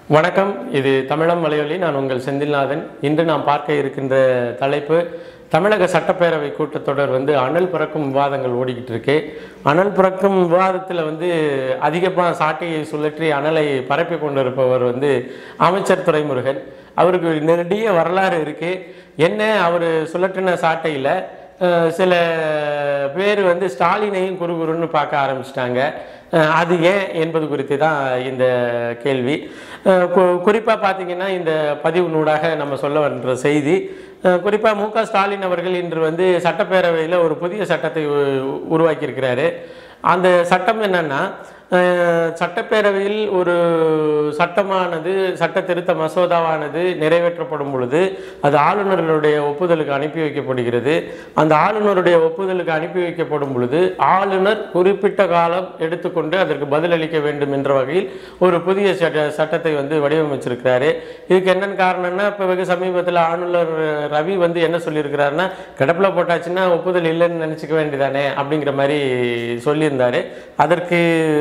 வணக்கம் இது தமிழம் மலையொலி நான் உங்கள் செந்தில்நாதன் இன்று நாம் பார்க்க இருக்கின்ற தலைப்பு தமிழக சட்டப்பேரவை கூட்டத்தொடர் வந்து அனல் பிறக்கும் விவாதங்கள் ஓடிக்கிட்டு இருக்கு அனல் பிறக்கும் விவாதத்தில் வந்து அதிகமாக சாட்டையை சுழற்றி அனலை பரப்பி கொண்டிருப்பவர் வந்து அமைச்சர் துரைமுருகன் அவருக்கு நெருடிய வரலாறு இருக்கு என்ன அவர் சுழற்றின சாட்டையில் அஹ் சில பேர் வந்து ஸ்டாலினையும் குறுகுறுன்னு பார்க்க ஆரம்பிச்சிட்டாங்க அது ஏன் என்பது குறித்து தான் இந்த கேள்வி குறிப்பாக பார்த்தீங்கன்னா இந்த பதிவு நூடாக நம்ம சொல்ல வந்த செய்தி குறிப்பாக மு க ஸ்டாலின் அவர்கள் இன்று வந்து சட்டப்பேரவையில் ஒரு புதிய சட்டத்தை உ- உருவாக்கியிருக்கிறாரு அந்த சட்டம் என்னன்னா அஹ், சட்டப்பேரவையில் ஒரு சட்டமானது சட்ட திருத்த மசோதாவானது நிறைவேற்றப்படும் பொழுது அது ஆளுநர்களுடைய ஒப்புதலுக்கு அனுப்பி வைக்கப்படுகிறது அந்த ஆளுநருடைய ஒப்புதலுக்கு அனுப்பி வைக்கப்படும் பொழுது ஆளுநர் குறிப்பிட்ட காலம் எடுத்துக்கொண்டு அதற்கு பதிலளிக்க வேண்டும் என்ற வகையில் ஒரு புதிய சட்ட சட்டத்தை வந்து வடிவமைச்சிருக்கிறாரு இதுக்கு என்னன்னு காரணம்னா இப்போ வெகு சமீபத்தில் ஆளுநர் ரவி வந்து என்ன சொல்லியிருக்கிறாருன்னா கிடப்பில் போட்டாச்சுன்னா ஒப்புதல் இல்லைன்னு நினச்சிக்க வேண்டியதானே அப்படிங்கிற மாதிரி சொல்லியிருந்தாரு அதற்கு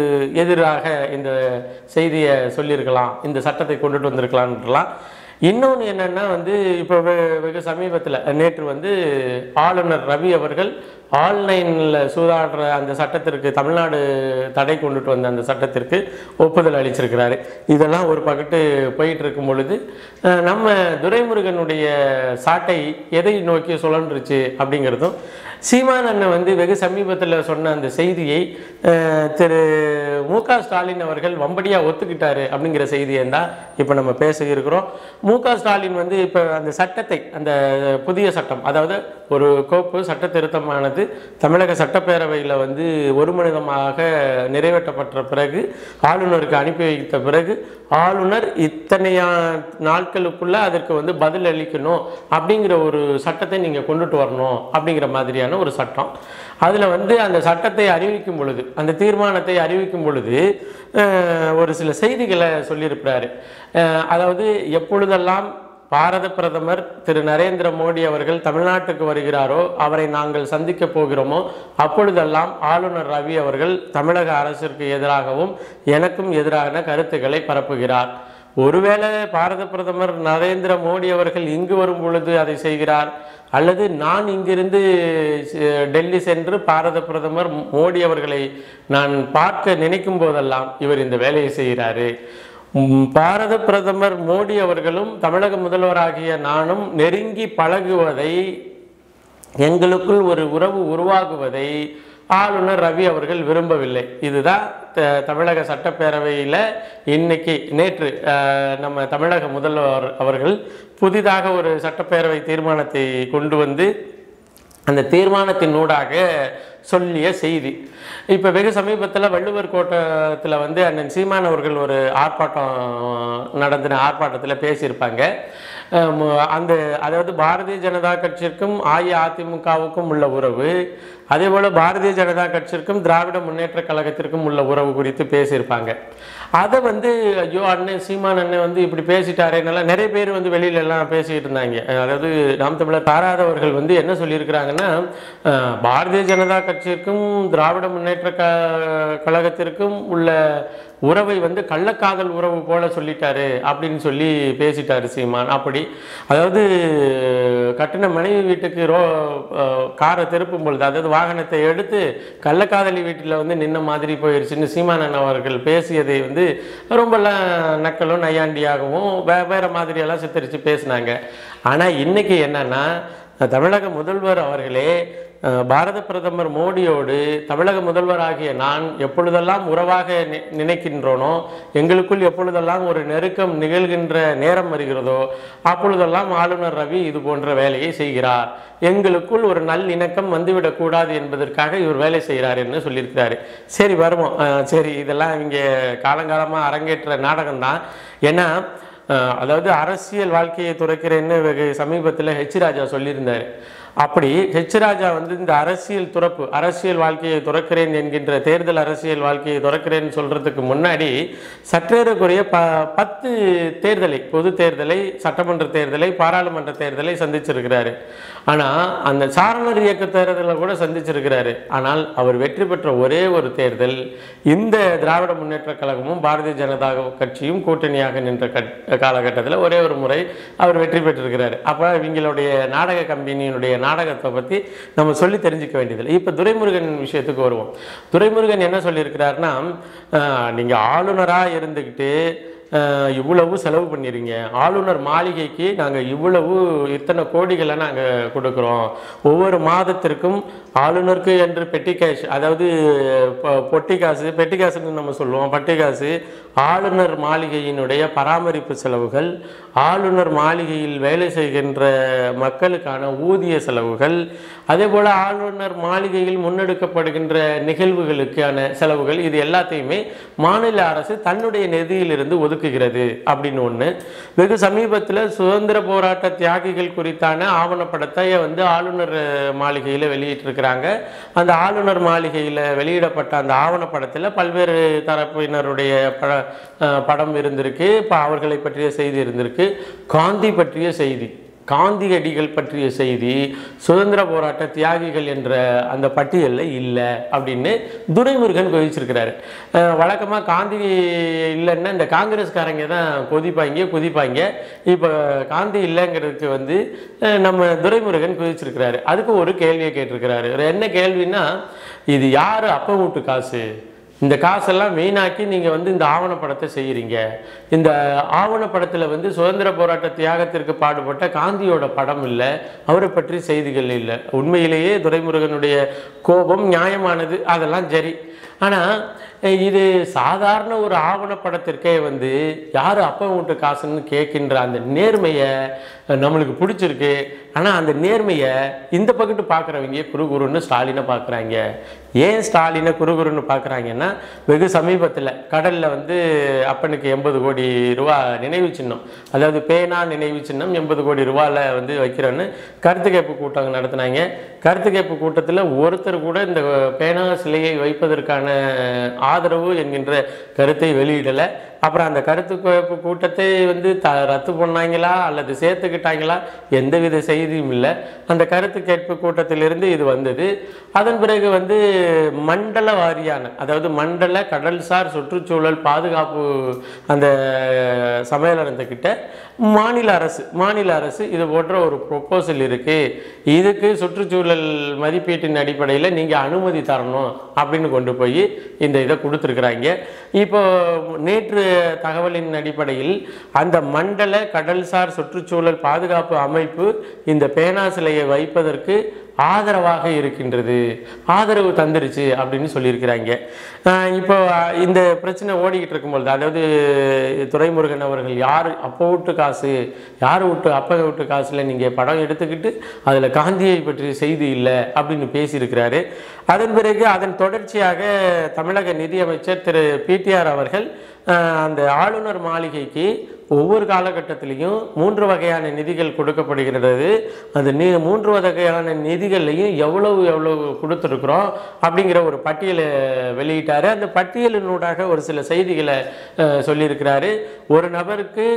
எதிராக இந்த செய்தியை சொல்லியிருக்கலாம் இந்த சட்டத்தை கொண்டுட்டு வந்திருக்கலாம்ன்றலாம் இன்னொன்று என்னன்னா வந்து இப்போ வெ- வெகு சமீபத்தில் நேற்று வந்து ஆளுநர் ரவி அவர்கள் ஆன்லைனில் சூதாடுற அந்த சட்டத்திற்கு தமிழ்நாடு தடை கொண்டுட்டு வந்த அந்த சட்டத்திற்கு ஒப்புதல் அளிச்சிருக்கிறாரு இதெல்லாம் ஒரு பக்கத்து போயிட்டு இருக்கும் பொழுது அஹ், நம்ம துரைமுருகனுடைய சாட்டை எதை நோக்கி சுழன்றுச்சு அப்படிங்கிறதும் சீமான் அண்ணன் வந்து வெகு சமீபத்தில் சொன்ன அந்த செய்தியை அஹ், திரு மு க ஸ்டாலின் அவர்கள் வம்படியாக ஒத்துக்கிட்டாரு அப்படிங்கிற செய்தியை தான் இப்போ நம்ம பேச இருக்கிறோம் மு க ஸ்டாலின் வந்து இப்போ அந்த சட்டத்தை அந்த புதிய சட்டம் அதாவது ஒரு கோப்பு சட்ட திருத்தமானது தமிழக சட்டப்பேரவையில் வந்து ஒருமனிதமாக நிறைவேற்றப்பட்ட பிறகு ஆளுநருக்கு அனுப்பி வைத்த பிறகு ஆளுநர் இத்தனையா நாட்களுக்குள்ள அதற்கு வந்து பதில் அளிக்கணும் அப்படிங்கிற ஒரு சட்டத்தை நீங்கள் கொண்டுட்டு வரணும் அப்படிங்கிற மாதிரியான ஒரு சட்டம் அதில் வந்து அந்த சட்டத்தை அறிவிக்கும் பொழுது அந்த தீர்மானத்தை அறிவிக்கும் பொழுது அஹ், ஒரு சில செய்திகளை சொல்லியிருக்கிறாரு அஹ், அதாவது எப்பொழுதெல்லாம் பாரத பிரதமர் திரு நரேந்திர மோடி அவர்கள் தமிழ்நாட்டுக்கு வருகிறாரோ அவரை நாங்கள் சந்திக்க போகிறோமோ அப்பொழுதெல்லாம் ஆளுநர் ரவி அவர்கள் தமிழக அரசிற்கு எதிராகவும் எனக்கும் எதிரான கருத்துக்களை பரப்புகிறார் ஒருவேளை பாரத பிரதமர் நரேந்திர மோடி அவர்கள் இங்கு வரும் பொழுது அதை செய்கிறார் அல்லது நான் இங்கிருந்து அஹ், டெல்லி சென்று பாரத பிரதமர் மோடி அவர்களை நான் பார்க்க நினைக்கும் போதெல்லாம் இவர் இந்த வேலையை செய்கிறாரு உம், பாரத பிரதமர் மோடி அவர்களும் தமிழக முதல்வராகிய நானும் நெருங்கி பழகுவதை எங்களுக்குள் ஒரு உறவு உருவாகுவதை ஆளுநர் ரவி அவர்கள் விரும்பவில்லை இதுதான் த- தமிழக சட்டப்பேரவையில் இன்னைக்கு நேற்று அஹ், நம்ம தமிழக முதல்வர் அவர்கள் புதிதாக ஒரு சட்டப்பேரவை தீர்மானத்தை கொண்டு வந்து அந்த தீர்மானத்தின் ஊடாக சொல்லிய செய்தி இப்போ வெகு சமீபத்தில் வள்ளுவர் கோட்டத்தில் வந்து அண்ணன் சீமான் அவர்கள் ஒரு ஆர்ப்பாட்டம் நடந்தின ஆர்ப்பாட்டத்தில் பேசியிருப்பாங்க அஹ் மு- அந்த அதாவது பாரதிய ஜனதா கட்சிக்கும் அஇஅதிமுகவுக்கும் உள்ள உறவு அதே போல் பாரதிய ஜனதா கட்சிக்கும் திராவிட முன்னேற்ற கழகத்திற்கும் உள்ள உறவு குறித்து பேசியிருப்பாங்க அதை வந்து ஐயோ அண்ணன் சீமான் அண்ணன் வந்து இப்படி பேசிட்டாரேனால நிறைய பேர் வந்து வெளியில எல்லாம் பேசிக்கிட்டு இருந்தாங்க அதாவது நாம் தமிழர் தாராதவர்கள் வந்து என்ன சொல்லியிருக்கிறாங்கன்னா அஹ், பாரதிய ஜனதா கட்சிக்கும் திராவிட முன்னேற்ற க கழகத்திற்கும் உள்ள உறவை வந்து கள்ளக்காதல் உறவு போல சொல்லிட்டாரு அப்படின்னு சொல்லி பேசிட்டாரு சீமான் அப்படி அதாவது கட்டின மனைவி வீட்டுக்கு ரோ அஹ், காரை திருப்பும் பொழுது அதாவது வாகனத்தை எடுத்து கள்ளக்காதலி வீட்டில் வந்து நின்ன மாதிரி போயிடுச்சுன்னு சீமானன் அவர்கள் பேசியதை வந்து ரொம்பலாம் நக்கலும் நையாண்டியாகவும் வே வேற மாதிரியெல்லாம் சித்தரித்து பேசினாங்க ஆனால் இன்னைக்கு என்னன்னா தமிழக முதல்வர் அவர்களே அஹ், பாரத பிரதமர் மோடியோடு தமிழக முதல்வராகிய நான் எப்பொழுதெல்லாம் உறவாக நி- நினைக்கின்றோனோ எங்களுக்குள் எப்பொழுதெல்லாம் ஒரு நெருக்கம் நிகழ்கின்ற நேரம் வருகிறதோ அப்பொழுதெல்லாம் ஆளுநர் ரவி இது போன்ற வேலையை செய்கிறார் எங்களுக்குள் ஒரு நல்லிணக்கம் வந்துவிடக்கூடாது என்பதற்காக இவர் வேலை செய்கிறார் என்று சொல்லியிருக்கிறாரு சரி வருவோம் அஹ், சரி இதெல்லாம் இங்கே காலங்காலமாக அரங்கேற்ற நாடகம்தான் ஏன்னா அஹ், அதாவது அரசியல் வாழ்க்கையை துறக்கிறேன்னு வெகு சமீபத்தில் ஹெச் ராஜா சொல்லியிருந்தார் அப்படி ஹெச் ராஜா வந்து இந்த அரசியல் துறப்பு அரசியல் வாழ்க்கையை துறக்கிறேன் என்கின்ற தேர்தல் அரசியல் வாழ்க்கையை துறக்கிறேன்னு சொல்றதுக்கு முன்னாடி சற்றேறக்குறைய ப பத்து தேர்தலை பொது தேர்தலை சட்டமன்ற தேர்தலை பாராளுமன்ற தேர்தலை சந்திச்சிருக்கிறாரு ஆனால் அந்த சாரணர் இயக்க தேர்தலை கூட சந்திச்சிருக்கிறாரு ஆனால் அவர் வெற்றி பெற்ற ஒரே ஒரு தேர்தல் இந்த திராவிட முன்னேற்ற கழகமும் பாரதிய ஜனதா கட்சியும் கூட்டணியாக நின்ற கட் காலகட்டத்தில் ஒரே ஒரு முறை அவர் வெற்றி பெற்றிருக்கிறாரு அப்போ இவங்களுடைய நாடக கம்பெனியினுடைய நாடகத்தை பற்றி நம்ம சொல்லி தெரிஞ்சுக்க வேண்டியதில்லை இப்போ துரைமுருகன் விஷயத்துக்கு வருவோம் துரைமுருகன் என்ன சொல்லியிருக்கிறாருன்னா நீங்கள் ஆளுநராக இருந்துக்கிட்டு அஹ், இவ்வளவு செலவு பண்ணிடுங்க ஆளுநர் மாளிகைக்கு நாங்கள் இவ்வளவு இத்தனை கோடிகளை நாங்கள் கொடுக்குறோம் ஒவ்வொரு மாதத்திற்கும் ஆளுநருக்கு என்று பெட்டி கேஷ் அதாவது பொ- பொட்டி காசு பெட்டி காசுன்னு நம்ம சொல்லுவோம் பட்டி காசு ஆளுநர் மாளிகையினுடைய பராமரிப்பு செலவுகள் ஆளுநர் மாளிகையில் வேலை செய்கின்ற மக்களுக்கான ஊதிய செலவுகள் அதே போல் ஆளுநர் மாளிகையில் முன்னெடுக்கப்படுகின்ற நிகழ்வுகளுக்கான செலவுகள் இது எல்லாத்தையுமே மாநில அரசு தன்னுடைய நிதியிலிருந்து ஒதுக்குகிறது அப்படின்னு ஒன்று வெகு சமீபத்தில் சுதந்திர போராட்ட தியாகிகள் குறித்தான ஆவணப்படத்தை வந்து ஆளுநர் மாளிகையில் வெளியிட்டிருக்கிறாங்க அந்த ஆளுநர் மாளிகையில் வெளியிடப்பட்ட அந்த ஆவணப்படத்தில் பல்வேறு தரப்பினருடைய பட அஹ் படம் இருந்திருக்கு இப்போ அவர்களை பற்றிய செய்தி இருந்திருக்கு காந்தி பற்றிய செய்தி காந்தியடிகள் பற்றிய செய்தி சுதந்திர போராட்ட தியாகிகள் என்ற அந்த பட்டியலில் இல்லை அப்படின்னு துரைமுருகன் குதிச்சிருக்கிறாரு வழக்கமாக காந்தி இல்லைன்னா இந்த காங்கிரஸ்காரங்க தான் கொதிப்பாங்க குதிப்பாங்க இப்போ காந்தி இல்லைங்கிறதுக்கு வந்து அஹ், நம்ம துரைமுருகன் குதிச்சிருக்கிறாரு அதுக்கு ஒரு கேள்வியை கேட்டிருக்கிறாரு என்ன கேள்வின்னா இது யார் அப்ப வீட்டு காசு இந்த காசெல்லாம் வீணாக்கி நீங்கள் வந்து இந்த ஆவணப்படத்தை செய்கிறீங்க இந்த ஆவணப்படத்தில் வந்து சுதந்திர போராட்ட தியாகத்திற்கு பாடுபட்ட காந்தியோட படம் இல்லை அவரை பற்றி செய்திகள் இல்லை உண்மையிலேயே துரைமுருகனுடைய கோபம் நியாயமானது அதெல்லாம் சரி ஆனால் இது சாதாரண ஒரு ஆவணப்படத்திற்கே வந்து யார் அப்பா வீட்டு காசுன்னு கேட்கின்ற அந்த நேர்மையை நம்மளுக்கு பிடிச்சிருக்கு ஆனால் அந்த நேர்மையை இந்த பக்கத்து பார்க்குறவங்க குறுகுறுன்னு ஸ்டாலினை பார்க்குறாங்க ஏன் ஸ்டாலினை குறுகுறுன்னு பார்க்குறாங்கன்னா வெகு சமீபத்தில் கடலில் வந்து அப்பனுக்கு எண்பது கோடி ரூபா நினைவு சின்னம் அதாவது பேனா நினைவு சின்னம் எண்பது கோடி ரூபாவில் வந்து வைக்கிறோன்னு கருத்து கேட்பு கூட்டம் நடத்தினாங்க கருத்து கேட்பு கூட்டத்தில் ஒருத்தர் கூட இந்த பேனா சிலையை வைப்பதற்கான ஆதரவு என்கின்ற கருத்தை வெளியிடலை அப்புறம் அந்த கருத்து கேட்பு கூட்டத்தை வந்து த ரத்து பண்ணாங்களா அல்லது சேர்த்துக்கிட்டாங்களா எந்தவித செய்தியும் இல்லை அந்த கருத்து கேட்பு கூட்டத்திலிருந்து இது வந்தது அதன் பிறகு வந்து மண்டல வாரியான அதாவது மண்டல கடல்சார் சுற்றுச்சூழல் பாதுகாப்பு அந்த சம்மேளனத்துக்கிட்ட மாநில அரசு மாநில அரசு இது போன்ற ஒரு ப்ரொப்போசல் இருக்குது இதுக்கு சுற்றுச்சூழல் மதிப்பீட்டின் அடிப்படையில் நீங்கள் அனுமதி தரணும் அப்படின்னு கொண்டு போய் இந்த இதை கொடுத்துருக்குறாங்க இப்போ நேற்று தகவலின் அடிப்படையில் அந்த மண்டல கடல்சார் சுற்றுச்சூழல் பாதுகாப்பு அமைப்பு இந்த பேனா சிலையை வைப்பதற்கு ஆதரவாக இருக்கின்றது ஆதரவு தந்துருச்சு அப்படின்னு சொல்லியிருக்கிறாங்க ஆஹ் இப்போ ஆஹ் இந்த பிரச்சனை ஓடிக்கிட்டு இருக்கும்பொழுது அதாவது துரைமுருகன் அவர்கள் யார் அப்போ விட்டு காசு யார் விட்டு அப்ப விட்டு காசுல நீங்கள் படம் எடுத்துக்கிட்டு அதில் காந்தியை பற்றிய செய்தி இல்லை அப்படின்னு பேசியிருக்கிறாரு அதன் பிறகு அதன் தொடர்ச்சியாக தமிழக நிதியமைச்சர் திரு பிடிஆர் அவர்கள் ஆஹ் அந்த ஆளுநர் மாளிகைக்கு ஒவ்வொரு காலகட்டத்திலையும் மூன்று வகையான நிதிகள் கொடுக்கப்படுகிறது அந்த நீ மூன்று வகையான நிதிகள்லையும் எவ்வளவு எவ்வளவு கொடுத்துருக்குறோம் அப்படிங்கிற ஒரு பட்டியலை வெளியிட்டார் அந்த பட்டியலினூடாக ஒரு சில செய்திகளை அஹ், சொல்லியிருக்கிறாரு ஒரு நபருக்கு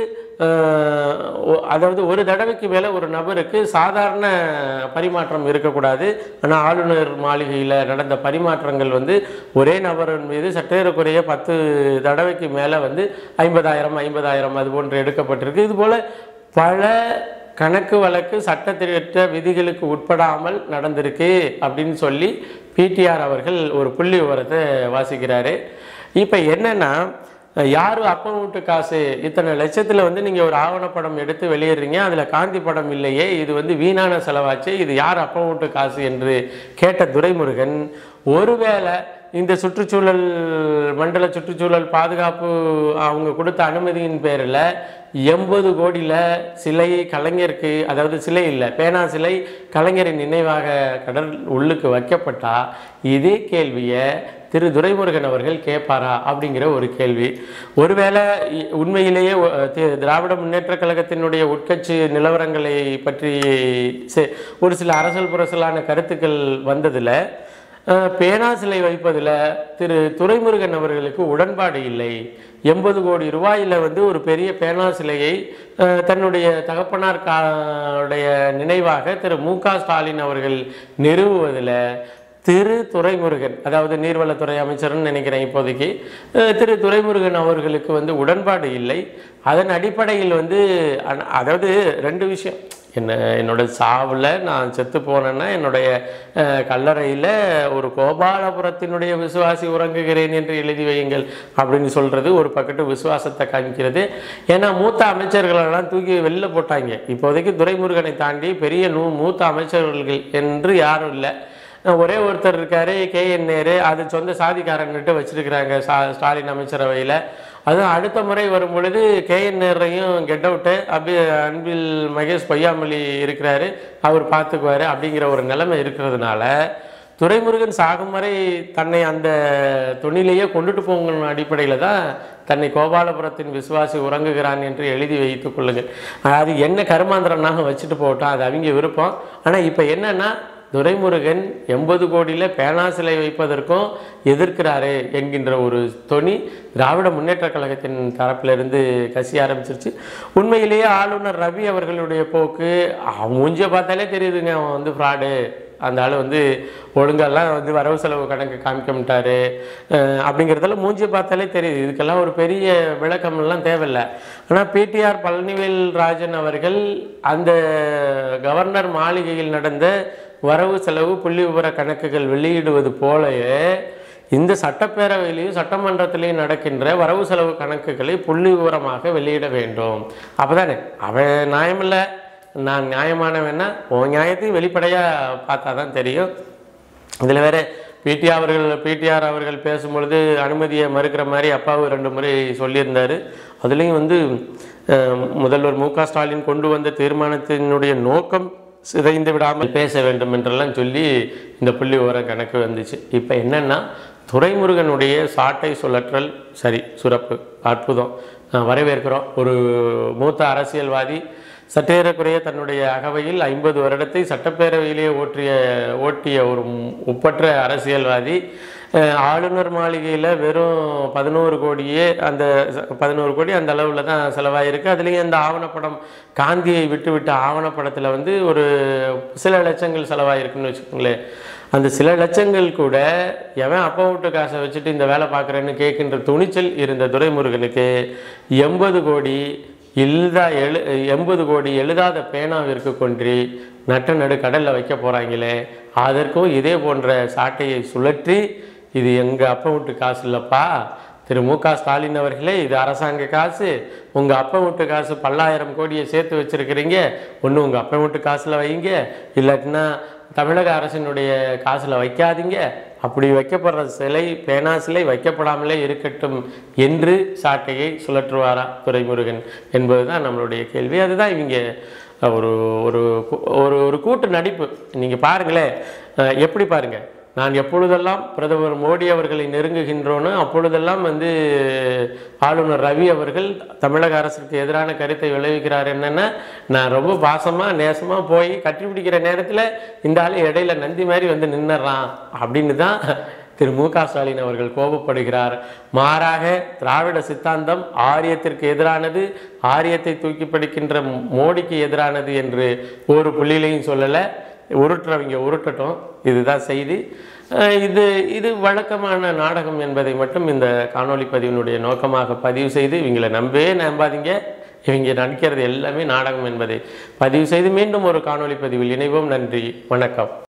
அஹ், ஒ- அதாவது ஒரு தடவைக்கு மேலே ஒரு நபருக்கு சாதாரண பரிமாற்றம் இருக்கக்கூடாது ஆனால் ஆளுநர் மாளிகையில் நடந்த பரிமாற்றங்கள் வந்து ஒரே நபரின் மீது சற்றேறக்குறைய பத்து தடவைக்கு மேலே வந்து ஐம்பதாயிரம் ஐம்பதாயிரம் அது போன்று எடுக்கப்பட்டிருக்கு இது போல் பல கணக்கு வழக்கு சட்டத்திட்ட விதிகளுக்கு உட்படாமல் நடந்திருக்கு அப்படின்னு சொல்லி பிடிஆர் அவர்கள் ஒரு புள்ளி விவரத்தை வாசிக்கிறாரு இப்போ என்னன்னா யார் அப்பா வீட்டு காசு இத்தனை லட்சத்தில் வந்து நீங்கள் ஒரு ஆவணப்படம் எடுத்து வெளியிடுறீங்க அதில் காந்தி படம் இல்லையே இது வந்து வீணான செலவாச்சு இது யார் அப்பா வீட்டு காசு என்று கேட்ட துரைமுருகன் ஒருவேளை இந்த சுற்றுச்சூழல் மண்டல சுற்றுச்சூழல் பாதுகாப்பு அவங்க கொடுத்த அனுமதியின் பேரில் எண்பது கோடியில் சிலை கலைஞருக்கு அதாவது சிலை இல்லை பேனா சிலை கலைஞரின் நினைவாக கடல் உள்ளுக்கு வைக்கப்பட்டா இதே கேள்வியை திரு துரைமுருகன் அவர்கள் கேட்பாரா அப்படிங்கிற ஒரு கேள்வி ஒருவேளை இ- உண்மையிலேயே ஒ- தி- திராவிட முன்னேற்ற கழகத்தினுடைய உட்கட்சி நிலவரங்களை பற்றி செ- ஒரு சில அரசல் புரசலான கருத்துக்கள் வந்ததில் அஹ், பேனா சிலை வைப்பதில் திரு துரைமுருகன் அவர்களுக்கு உடன்பாடு இல்லை எண்பது கோடி ரூபாயில் வந்து ஒரு பெரிய பேனா சிலையை அஹ், தன்னுடைய தகப்பனார் கா உடைய நினைவாக திரு மு க ஸ்டாலின் அவர்கள் நிறுவுவதில் திரு துரைமுருகன் அதாவது நீர்வளத்துறை அமைச்சர்னு நினைக்கிறேன் இப்போதைக்கு அஹ், திரு துரைமுருகன் அவர்களுக்கு வந்து உடன்பாடு இல்லை அதன் அடிப்படையில் வந்து அன- அதாவது ரெண்டு விஷயம் என்ன என்னோட சாவில் நான் செத்து போனேன்னா என்னுடைய கல்லறையில் ஒரு கோபாலபுரத்தினுடைய விசுவாசி உறங்குகிறேன் என்று எழுதி வையுங்கள் அப்படின்னு சொல்கிறது ஒரு பக்கத்து விசுவாசத்தை காமிக்கிறது ஏன்னா மூத்த அமைச்சர்களெல்லாம் தூக்கி வெளில போட்டாங்க இப்போதைக்கு துரைமுருகனை தாண்டி பெரிய நூ மூத்த அமைச்சர்கள் என்று யாரும் இல்லை ஒரே ஒருத்தர் இருக்காரு கே என் நேரு அது சொந்த சாதிக்காரங்கிட்ட வச்சிருக்கிறாங்க சா ஸ்டாலின் அமைச்சரவையில் அதுவும் அடுத்த முறை வரும் பொழுது கே என் நேரையும் கெட் அவுட்டு அப்படி அன்பில் மகேஷ் பொய்யாமொழி இருக்கிறாரு அவர் பார்த்துக்குவாரு அப்படிங்கிற ஒரு நிலைமை இருக்கிறதுனால துரைமுருகன் சாகும் வரை தன்னை அந்த துணிலேயே கொண்டுட்டு போகணும் அடிப்படையில் தான் தன்னை கோபாலபுரத்தின் விசுவாசி உறங்குகிறான் என்று எழுதி வைத்துக் கொள்ளுங்கள் அது என்ன கருமாந்திரனாக வச்சுட்டு போகட்டும் அது அவங்க விருப்பம் ஆனால் இப்போ என்னன்னா துரைமுருகன் எண்பது கோடியில் பேனா சிலை வைப்பதற்கும் எதிர்க்கிறாரு என்கின்ற ஒரு தொனி திராவிட முன்னேற்ற கழகத்தின் தரப்பிலிருந்து கசிய ஆரம்பிச்சிருச்சு உண்மையிலேயே ஆளுநர் ரவி அவர்களுடைய போக்கு அவன் மூஞ்சியை பார்த்தாலே தெரியுதுங்க அவன் வந்து ஃப்ராடு அந்த ஆள் வந்து ஒழுங்கெல்லாம் வந்து வரவு செலவு கணக்கு காமிக்க மாட்டாரு அஹ் அப்படிங்கிறதெல்லாம் மூஞ்சியை பார்த்தாலே தெரியுது இதுக்கெல்லாம் ஒரு பெரிய விளக்கமெல்லாம் தேவையில்லை ஆனால் பிடிஆர் பழனிவேல் ராஜன் அவர்கள் அந்த கவர்னர் மாளிகையில் நடந்த வரவு செலவு புள்ளி விவர கணக்குகள் வெளியிடுவது போலவே இந்த சட்டப்பேரவையிலையும் சட்டமன்றத்திலையும் நடக்கின்ற வரவு செலவு கணக்குகளை புள்ளி விவரமாக வெளியிட வேண்டும் அப்பதானே அவன் நியாயமில்லை நான் நியாயமானவன்னா உன் நியாயத்தையும் வெளிப்படையாக பார்த்தா தான் தெரியும் இதில் வேற பிடிஆர் அவர்கள் பிடிஆர் அவர்கள் பேசும்பொழுது அனுமதியை மறுக்கிற மாதிரி அப்பாவு ரெண்டு முறை சொல்லியிருந்தார் அதுலேயும் வந்து அஹ், முதல்வர் மு க ஸ்டாலின் கொண்டு வந்த தீர்மானத்தினுடைய நோக்கம் சிதைந்து விடாமல் பேச வேண்டும் என்றெல்லாம் சொல்லி இந்த புள்ளி விவர கணக்கு வந்துச்சு இப்போ என்னென்னா துரைமுருகனுடைய சாட்டை சுழற்றல் சரி சுரப்பு அற்புதம் அஹ், வரவேற்கிறோம் ஒரு மூத்த அரசியல்வாதி சற்றேறக்குறைய தன்னுடைய அகவையில் ஐம்பது வருடத்தை சட்டப்பேரவையிலேயே ஓட்டிய ஓட்டிய ஒரு ம்- ஒப்பற்ற அரசியல்வாதி அஹ், ஆளுநர் மாளிகையில் வெறும் பதினோரு கோடியே அந்த ச- பதினோரு கோடி அந்த அளவில் தான் செலவாயிருக்கு அதுலேயும் அந்த ஆவணப்படம் காந்தியை விட்டு விட்ட ஆவணப்படத்தில் வந்து ஒரு சில லட்சங்கள் செலவாயிருக்குன்னு வச்சுக்கோங்களேன் அந்த சில லட்சங்கள் கூட எவன் அப்பா வீட்டு காசை வச்சுட்டு இந்த வேலை பார்க்குறேன்னு கேட்கின்ற துணிச்சல் இருந்த துரைமுருகனுக்கு எண்பது கோடி எழுதா எழு எண்பது கோடி எழுதாத பேனாவிற்கு கொன்றி நட்ட நடு கடலில் வைக்க போகிறாங்களே அதற்கும் இதே போன்ற சாட்டையை சுழற்றி இது எங்கள் அப்பா வீட்டு காசு இல்லைப்பா திரு மு க ஸ்டாலின் அவர்களே இது அரசாங்க காசு உங்கள் அப்பா வீட்டு காசு பல்லாயிரம் கோடியை சேர்த்து வச்சுருக்கிறீங்க ஒன்று உங்கள் அப்பா வீட்டு காசில் வைங்க இல்லாட்டினா தமிழக அரசினுடைய காசில் வைக்காதீங்க அப்படி வைக்கப்படுற சிலை பேனா சிலை வைக்கப்படாமலே இருக்கட்டும் என்று சாட்டையை சுழற்றுவாரா துரைமுருகன் என்பதுதான் நம்மளுடைய கேள்வி அதுதான் இவங்க ஒரு ஒரு கூ- ஒரு ஒரு கூட்டு நடிப்பு நீங்கள் பாருங்களேன் அஹ் எப்படி பாருங்க நான் எப்பொழுதெல்லாம் பிரதமர் மோடி அவர்களை நெருங்குகின்றோனோ அப்பொழுதெல்லாம் வந்து ஆளுநர் ரவி அவர்கள் தமிழக அரசுக்கு எதிரான கருத்தை விளைவிக்கிறார் என்னன்னா நான் ரொம்ப பாசமாக நேசமாக போய் கட்டி பிடிக்கிற நேரத்தில் இந்த ஆள் இடையில நந்தி மாதிரி வந்து நின்னுறான் அப்படின்னு தான் திரு மு க ஸ்டாலின் அவர்கள் கோபப்படுகிறார் மாறாக திராவிட சித்தாந்தம் ஆரியத்திற்கு எதிரானது ஆரியத்தை தூக்கி பிடிக்கின்ற மோடிக்கு எதிரானது என்று ஒரு புள்ளியிலையும் சொல்லலை உருட்டுறவங்க உருட்டட்டும் இதுதான் செய்தி அஹ் இது இது வழக்கமான நாடகம் என்பதை மட்டும் இந்த காணொளி பதிவினுடைய நோக்கமாக பதிவு செய்து இவங்களை நம்பவே நம்பாதீங்க இவங்க நடிக்கிறது எல்லாமே நாடகம் என்பதை பதிவு செய்து மீண்டும் ஒரு காணொளி பதிவில் இணைவோம் நன்றி வணக்கம்